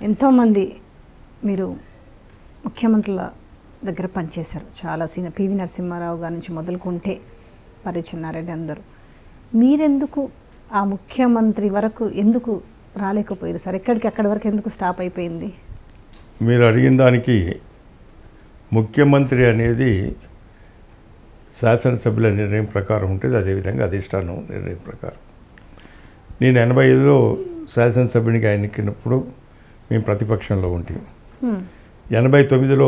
ఎంతోమంది మీరు ముఖ్యమంత్రుల దగ్గర పనిచేశారు చాలా సీనియర్ పివి నరసింహారావు గారి నుంచి మొదలుకుంటే మరి చెన్నారెడ్డి అందరూ మీరెందుకు ఆ ముఖ్యమంత్రి వరకు ఎందుకు రాలేకపోయారు సార్ ఎక్కడికి అక్కడి వరకు ఎందుకు స్టాప్ అయిపోయింది మీరు అడిగిన దానికి ముఖ్యమంత్రి అనేది శాసనసభ్యుల నిర్ణయం ప్రకారం ఉంటుంది అదేవిధంగా అధిష్టానం నిర్ణయం ప్రకారం నేను ఎనభై ఐదులో శాసనసభ్యునికి ఆయన ఎక్కినప్పుడు మేము ప్రతిపక్షంలో ఉంటాం హ్మ్. ఎనభై తొమ్మిదిలో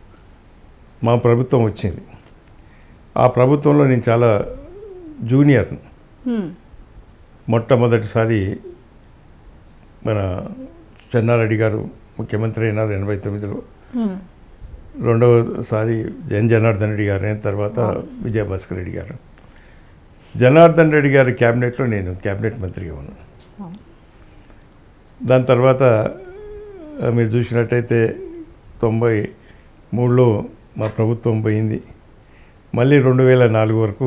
మా ప్రభుత్వం వచ్చింది ఆ ప్రభుత్వంలో నేను చాలా జూనియర్ హ్మ్. మొట్టమొదటిసారి మన చెన్నారెడ్డి గారు ముఖ్యమంత్రి అయినారు ఎనభై తొమ్మిదిలో హ్మ్. రెండవసారి జన్ జనార్దన్ రెడ్డి గారు అయిన తర్వాత విజయభాస్కర్ రెడ్డి గారు జనార్దన్ రెడ్డి గారి క్యాబినెట్లో నేను క్యాబినెట్ మంత్రిగా ఉన్నాను అవును. దాని తర్వాత ఆ, మీరు చూసినట్టయితే తొంభై మూడులో మా ప్రభుత్వం పోయింది మళ్ళీ రెండు వేల నాలుగు వరకు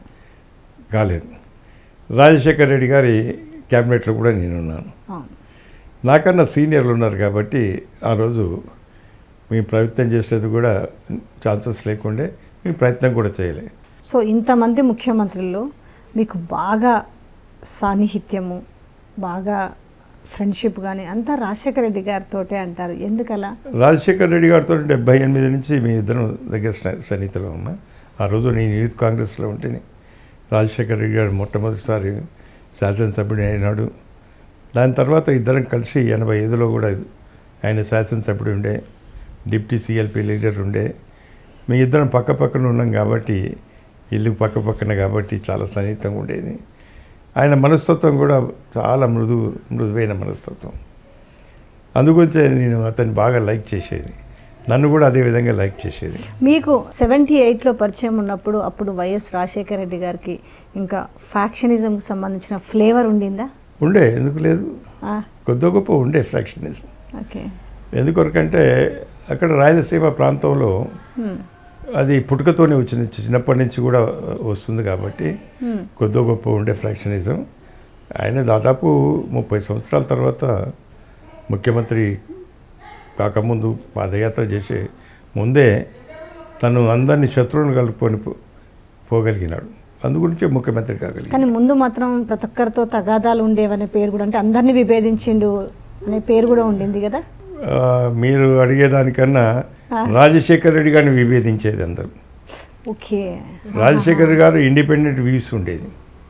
కాలేదు రాజశేఖర్ రెడ్డి గారి క్యాబినెట్లో కూడా నేను ఉన్నాను అవును. నాకన్నా సీనియర్లు ఉన్నారు కాబట్టి ఆ రోజు మేము ప్రయత్నం చేసేది కూడా ఛాన్సెస్ లేకుండే మేము ప్రయత్నం కూడా చేయలే సో ఇంతమంది ముఖ్యమంత్రుల్లో మీకు బాగా సాన్నిహిత్యము బాగా ఫ్రెండ్షిప్ కానీ అంతా రాజశేఖర రెడ్డి గారితోటే అంటారు ఎందుకలా రాజశేఖర్ రెడ్డి గారితో డెబ్బై ఎనిమిది నుంచి మీ ఇద్దరం దగ్గర స్న- సన్నిహితులు ఉన్నా ఆ రోజు నేను యూత్ కాంగ్రెస్లో ఉంటేనే రాజశేఖర్ రెడ్డి గారు మొట్టమొదటిసారి శాసనసభ్యుడు అయినాడు దాని తర్వాత ఇద్దరం కలిసి ఎనభై ఐదులో కూడా ఆయన శాసనసభ్యుడు ఉండే డిప్టీ సిఎల్పి లీడర్ ఉండే మీ ఇద్దరం పక్క పక్కన ఉన్నాం కాబట్టి ఇల్లు పక్క పక్కన కాబట్టి చాలా సన్నిహితంగా ఉండేది ఆయన మనస్తత్వం కూడా చాలా మృదు మృదువైన మనస్తత్వం అందుగురించే నేను అతన్ని బాగా లైక్ చేసేది నన్ను కూడా అదే విధంగా లైక్ చేసేది మీకు సెవెంటీ ఎయిట్లో పరిచయం ఉన్నప్పుడు అప్పుడు వైఎస్ రాజశేఖర రెడ్డి గారికి ఇంకా ఫ్యాక్షనిజంకి సంబంధించిన ఫ్లేవర్ ఉండిందా ఉండే ఎందుకు లేదు ఆ, కొద్ది గొప్ప ఉండే ఫ్రాక్షనిజం ఓకే ఎందుకొరకంటే అక్కడ రాయలసీమ ప్రాంతంలో హ్మ్. అది పుట్టుకతోనే వచ్చింది చిన్నప్పటి నుంచి కూడా వస్తుంది కాబట్టి హ్మ్. కొద్ది గొప్ప ఉండే ఫ్రాక్షనిజం ఆయన దాదాపు ముప్పై సంవత్సరాల తర్వాత ముఖ్యమంత్రి కాకముందు పాదయాత్ర చేసే ముందే తను అందరినీ శత్రువులను కలుపుకొని పో- పోగలిగినాడు అందుగురించే ముఖ్యమంత్రి కాగలిగాడు కానీ ముందు మాత్రం ప్రతి ఒక్కరితో తగాదాలు ఉండేవనే పేరు కూడా అంటే అందరినీ విభేదించిండు అనే పేరు కూడా ఉండింది కదా ఆ, మీరు అడిగేదానికన్నా రాజశేఖర్ రెడ్డి గారిని విభేదించేది అందరూ ఓకే రాజశేఖర్ గారు ఇండిపెండెంట్ వ్యూస్ ఉండేది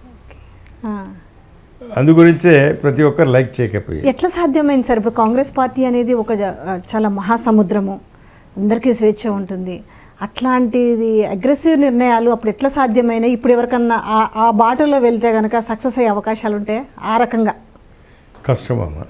ఆ. అందుగురించే ప్రతి ఒక్కరు లైక్ చేయకపోయేది ఎట్లా సాధ్యమైంది సార్ ఇప్పుడు కాంగ్రెస్ పార్టీ అనేది ఒక జ- చాలా మహాసముద్రము అందరికీ స్వేచ్ఛ ఉంటుంది అట్లాంటిది అగ్రెసివ్ నిర్ణయాలు అప్పుడు ఎట్లా సాధ్యమైనాయి ఇప్పుడు ఎవరికన్నా ఆ ఆ బాటలో వెళ్తే కనుక సక్సెస్ అయ్యే అవకాశాలు ఉంటాయి ఆ రకంగా కష్టం అమ్మ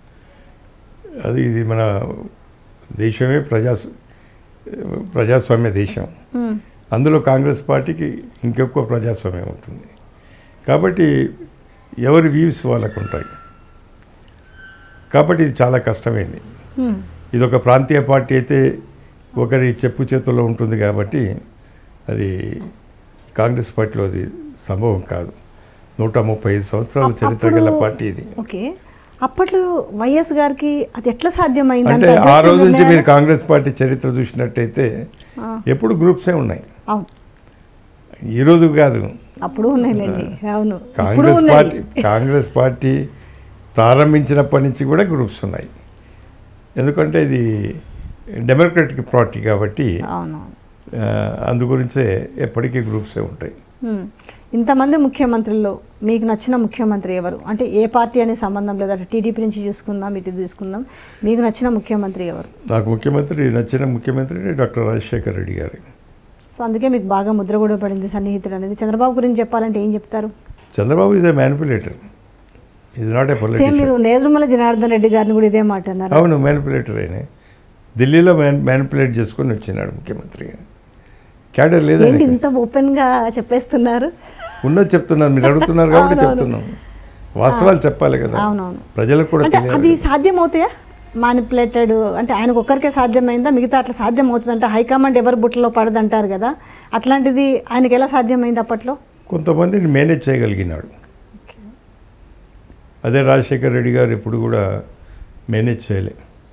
అది ఇది మన దేశమే ప్రజా ప్రజాస్వామ్య దేశం హ్మ్. అందులో కాంగ్రెస్ పార్టీకి ఇంకెక్కువ ప్రజాస్వామ్యం ఉంటుంది కాబట్టి ఎవరి వ్యూస్ వాళ్ళకు ఉంటాయి కాబట్టి ఇది చాలా కష్టమైంది హ్మ్. ఇది ఒక ప్రాంతీయ పార్టీ అయితే ఒకరి చెప్పు చేతుల్లో ఉంటుంది కాబట్టి అది కాంగ్రెస్ పార్టీలో అది సంభవం కాదు నూట ముప్పై ఐదు సంవత్సరాల అప్- చరిత్ర గల అప్పుడు- పార్టీ ఇది ఓకే అప్పట్లో వైఎస్ గారికి అది ఎట్లా సాధ్యమైంది అంటే అంత ఆ aggressive రోజు నుంచి మీరు నిర్ణయాలు? కాంగ్రెస్ పార్టీ చరిత్ర చూసినట్టయితే ఆ, ఎప్పుడు గ్రూప్సే ఉన్నాయి అవును ఈ రోజు కాదు అప్పుడు ఉన్నాయిలేండి అవును ఇప్పుడు కాంగ్రెస్ ఉన్నాయి పార్టీ కాంగ్రెస్ పార్టీ ప్రారంభించినప్పటి నుంచి కూడా గ్రూప్స్ ఉన్నాయి ఎందుకంటే ఇది డెమోక్రటిక్ పార్టీ కాబట్టి అవును ఆ, అందు గురించే ఎప్పటికీ గ్రూప్సే ఉంటాయి హ్మ్. ఇంతమంది ముఖ్యమంత్రుల్లో మీకు నచ్చిన ముఖ్యమంత్రి ఎవరు అంటే ఏ పార్టీ అనే సంబంధం లేదు అటు టీడీపీ నుంచి చూసుకుందాం ఇటు చూసుకుందాం మీకు నచ్చిన ముఖ్యమంత్రి ఎవరు నాకు ముఖ్యమంత్రి నచ్చిన ముఖ్యమంత్రి డాక్టర్ రాజశేఖర్ రెడ్డి గారు సో అందుకే మీకు బాగా ముద్ర కూడా పడింది సన్నిహితుడు అనేది చంద్రబాబు గురించి చెప్పాలంటే ఏం చెప్తారు చంద్రబాబు ఇస్ ఏ మ్యానిపులేటర్ ఇది నాట్ ఏ సేమ్ పొలిటిషియన్ మీరు నేదురుమల జనార్దన్ రెడ్డి గారిని కూడా ఇదే మాట అన్నారు అవును మ్యానిపులేటర్ అయినా ఢిల్లీలో మ్యాన్ మ్యానిపులేట్ చేసుకొని వచ్చినాడు ముఖ్యమంత్రిగా క్యాడర్ ఏంటి లేదండి ఇంత ఓపెన్ గా చెప్పేస్తున్నారు ఉన్నది చెప్తున్నాను మీరు అడుగుతున్నారు కాబట్టి అవునవును. చెప్తున్నాం వాస్తవాలు చెప్పాలి కదా అవునవును ప్రజలకు కూడా అంటే అది తెలియాలి సాధ్యం అవుతాయా మానిపులేటెడ్ అంటే ఆయనకు ఒక్కరికే సాధ్యమైందా మిగతా అట్లా సాధ్యం అవుతుందంటే హైకమాండ్ ఎవరి బుట్టలో పడదంటారు కదా అట్లాంటిది ఆయనకి ఎలా సాధ్యమైంది అప్పట్లో కొంతమందిని మేనేజ్ చేయగలిగినాడు అదే రాజశేఖర్ రెడ్డి గారు ఎప్పుడు కూడా మేనేజ్ చేయలే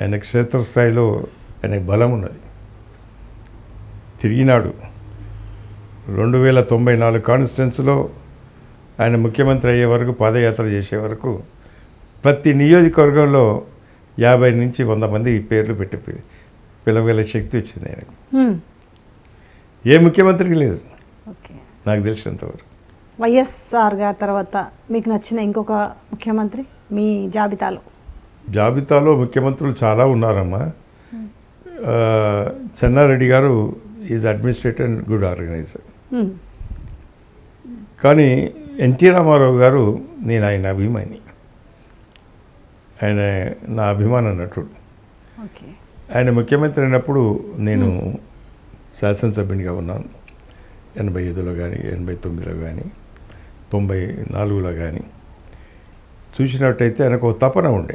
ఆయన క్షేత్రస్థాయిలో ఆయనకు బలం ఉన్నది తిరిగినాడు రెండు వేల తొంభై నాలుగు కాన్స్టిట్యున్సీలో ఆయన ముఖ్యమంత్రి అయ్యే వరకు పాదయాత్ర చేసే వరకు ప్రతి నియోజకవర్గంలో యాభై నుంచి వంద మంది పేర్లు పెట్టి పి- పిలవగల శక్తి వచ్చింది ఆయనకు హ్మ్. ఏ ముఖ్యమంత్రికి లేదు ఓకే నాకు తెలిసినంతవరకు వైఎస్ఆర్ గారి తర్వాత మీకు నచ్చిన ఇంకొక ముఖ్యమంత్రి మీ జాబితాలో జాబితాలో ముఖ్యమంత్రులు చాలా ఉన్నారమ్మా ఆ, Chennareddy garu is administrator and good organizer hmm. కానీ ఎన్టీ రామారావు గారు నేను ఆయన అభిమాని ఆయన నా అభిమాన నటుడు ఓకే ఆయన ముఖ్యమంత్రి అయినప్పుడు నేను శాసనసభ్యునిగా ఉన్నాను ఎనభై ఐదులో కానీ ఎనభై తొమ్మిదిలో కానీ తొంభై నాలుగులో కానీ చూసినట్టయితే ఆయనకు ఒక తపన ఉండే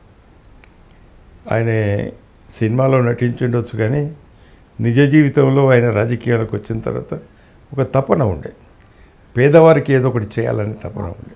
ఆయన సినిమాలో నటించుండొచ్చు కానీ నిజ జీవితంలో ఆయన రాజకీయాలకు వచ్చిన తర్వాత ఒక తపన ఉండే పేదవారికి ఏదో ఒకటి చేయాలని తపన ఉండే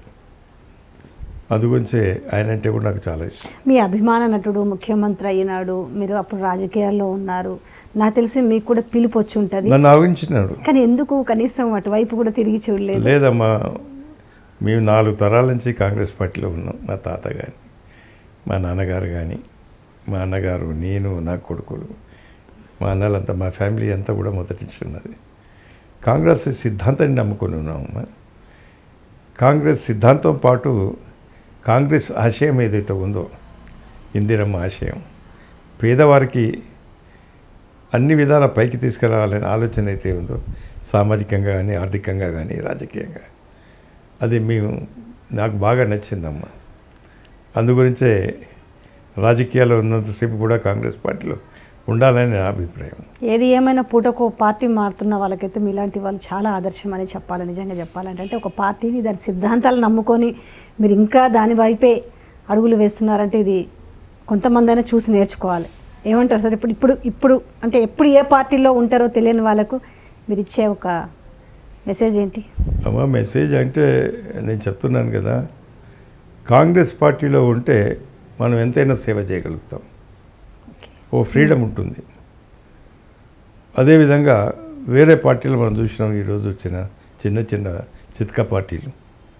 అందుగురించే ఆయన అంటే కూడా నాకు చాలా ఇష్టం మీ అభిమాన నటుడు ముఖ్యమంత్రి అయినాడు మీరు అప్పుడు రాజకీయాల్లో ఉన్నారు నాకు తెలిసి మీకు కూడా పిలుపు వచ్చి ఉంటుంది నన్ను ఆవించినాడు కానీ ఎందుకు కనీసం అటువైపు కూడా తిరిగి చూడలేదు లేదమ్మా మేము నాలుగు తరాల నుంచి కాంగ్రెస్ పార్టీలో ఉన్నాం మా తాత కానీ మా నాన్నగారు కానీ మా అన్నగారు నేను నా కొడుకులు మా అన్నలంతా మా ఫ్యామిలీ అంతా కూడా మొదటి నుంచి ఉన్నది కాంగ్రెస్ సిద్ధాంతాన్ని నమ్ముకొని ఉన్నామమ్మా కాంగ్రెస్ సిద్ధాంతం పాటు కాంగ్రెస్ ఆశయం ఏదైతే ఉందో ఇందిరమ్మ ఆశయం పేదవారికి అన్ని విధాల పైకి తీసుకురావాలనే ఆలోచన అయితే ఉందో సామాజికంగా కానీ ఆర్థికంగా కానీ రాజకీయంగా అది మేము నాకు బాగా నచ్చిందమ్మా అందుగురించే రాజకీయాల్లో ఉన్నంతసేపు కూడా కాంగ్రెస్ పార్టీలో ఉండాలని నా అభిప్రాయం ఏది ఏమైనా పూటకు పార్టీ మారుతున్న వాళ్ళకైతే మీలాంటి వాళ్ళు చాలా ఆదర్శం అని చెప్పాలి నిజంగా చెప్పాలంటే అంటే ఒక పార్టీని దాని సిద్ధాంతాలు నమ్ముకొని మీరు ఇంకా దాని వైపే అడుగులు వేస్తున్నారంటే ఇది కొంతమంది అయినా చూసి నేర్చుకోవాలి ఏమంటారు సార్ ఇప్పుడు ఇప్పుడు ఇప్పుడు అంటే ఎప్పుడు ఏ పార్టీలో ఉంటారో తెలియని వాళ్ళకు మీరు ఇచ్చే ఒక మెసేజ్ ఏంటి అమ్మ మెసేజ్ అంటే నేను చెప్తున్నాను కదా కాంగ్రెస్ పార్టీలో ఉంటే మనం ఎంతైనా సేవ చేయగలుగుతాం ఓకే ఓ ఫ్రీడమ్ ఉంటుంది అదేవిధంగా వేరే పార్టీలు మనం చూసినాం ఈరోజు వచ్చిన చిన్న చిన్న చిత్క పార్టీలు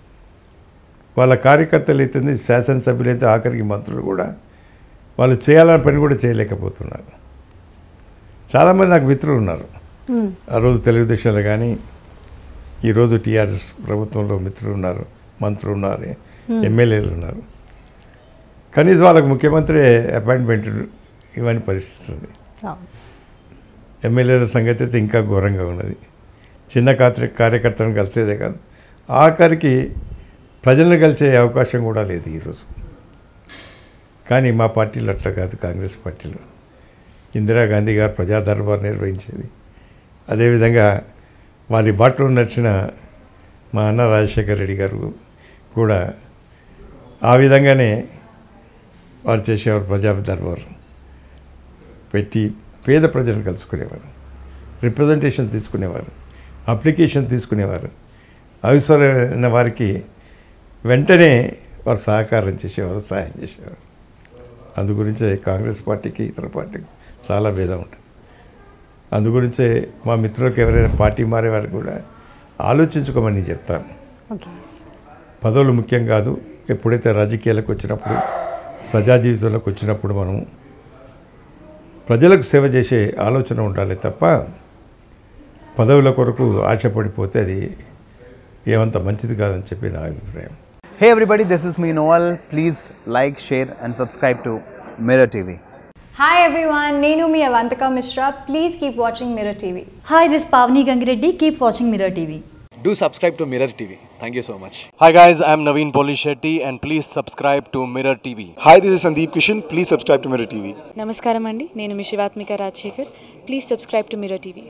వాళ్ళ కార్యకర్తలు అయితే శాసనసభ్యులు అయితే ఆఖరికి మంత్రులు కూడా వాళ్ళు చేయాలని పని కూడా చేయలేకపోతున్నారు చాలామంది నాకు మిత్రులు ఉన్నారు ఉమ్, ఆ రోజు తెలుగుదేశంలో కానీ ఈరోజు టీఆర్ఎస్ ప్రభుత్వంలో మిత్రులు ఉన్నారు మంత్రులు ఉన్నారు ఎమ్మెల్యేలు ఉన్నారు కనీసం వాళ్ళకు ముఖ్యమంత్రి అపాయింట్మెంట్ ఇవన్నీ పరిస్థితి ఉంది అవును. ఎమ్మెల్యేల సంగతి అయితే ఇంకా ఘోరంగా ఉన్నది చిన్న కార్య కార్యకర్తలను కలిసేదే కాదు ఆఖరికి ప్రజలను కలిసే అవకాశం కూడా లేదు ఈరోజు కానీ మా పార్టీలో అట్లా కాదు కాంగ్రెస్ పార్టీలో ఇందిరాగాంధీ గారు ప్రజా దర్బార్ నిర్వహించేది అదేవిధంగా వారి బాటలో నడిచిన మా అన్న రాజశేఖర రెడ్డి గారు కూడా ఆ విధంగానే వారు చేసేవారు ప్రజా దర్బార్ పెట్టి పేద ప్రజలను కలుసుకునేవారు రిప్రజెంటేషన్ తీసుకునేవారు అప్లికేషన్ తీసుకునేవారు అవసరమైన వారికి వెంటనే వారు సహకారం చేసేవారు సహాయం చేసేవారు అందు గురించే కాంగ్రెస్ పార్టీకి ఇతర పార్టీకి చాలా భేదం ఉంటుంది అందు గురించే మా మిత్రులకు ఎవరైనా పార్టీ మారే వారికి కూడా ఆలోచించుకోమని నేను చెప్తాను ఓకే పదవులు ముఖ్యం కాదు ఎప్పుడైతే రాజకీయాలకు వచ్చినప్పుడు ప్రజా జీవితంలోకి వచ్చినప్పుడు మనం ప్రజలకు సేవ చేసే ఆలోచన ఉండాలి తప్ప పదవుల కొరకు ఆశపడిపోతే అది ఏమంత మంచిది కాదని చెప్పి నా అభిప్రాయం Hey everybody, this is me Noel. Please like, share, and subscribe to Mirror TV. Hi everyone, Nenu mi Avantika Mishra. Please keep watching Mirror TV. Hi, this is Pavni Gangireddy. Keep watching Mirror TV. Do subscribe to Mirror TV. Thank you so much. Hi guys, I'm Naveen Polishetty and please subscribe to Mirror TV. Hi, this is Sandeep Kishan. Please subscribe to Mirror TV. నమస్కారం అండి నేను మీ Sivatmika Rajasekhar please subscribe to Mirror TV